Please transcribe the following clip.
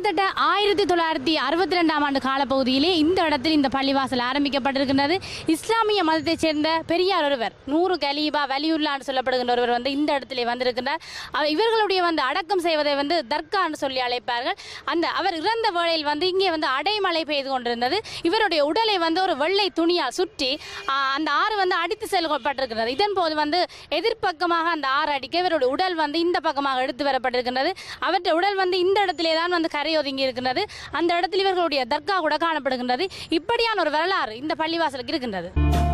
கிட்டத்தட்ட ஆயிரத்தி தொள்ளாயிரத்தி அறுபத்தி ரெண்டாம் ஆண்டு காலப்பகுதியிலே இந்த இடத்தில் இந்த பள்ளிவாசல் ஆரம்பிக்கப்பட்டிருக்கின்றது இஸ்லாமிய மதத்தைச் சேர்ந்த பெரியார் ஒருவர் நூறு கலீபா வலியுல்லான்னு சொல்லப்படுகின்ற ஒருவர் வந்து இந்த இடத்திலே வந்திருக்கின்றார் அவர் இவர்களுடைய வந்து அடக்கம் செய்வதை வந்து தர்கான்னு சொல்லி அழைப்பார்கள் அந்த அவர் இறந்த வேளையில் வந்து இங்கே வந்து அடைமழை பெய்து கொண்டிருந்தது இவருடைய உடலை வந்து ஒரு வெள்ளை துணியால் சுற்றி ஆ, அந்த ஆறு வந்து அடித்து செல்லப்பட்டிருக்கிறது இதன் போது வந்து எதிர்ப்பக்கமாக அந்த ஆறு அடிக்க இவருடைய உடல் வந்து இந்த பக்கமாக எடுத்து வரப்பட்டிருக்கின்றது அவருடைய உடல் வந்து இந்த இடத்திலே தான் வந்து கரையொதுங்கி இருக்கின்றது அந்த இடத்தில் இவர்களுடைய தர்கா கூட காணப்படுகின்றது இப்படியான ஒரு வரலாறு இந்த பள்ளிவாசலுக்கு இருக்கின்றது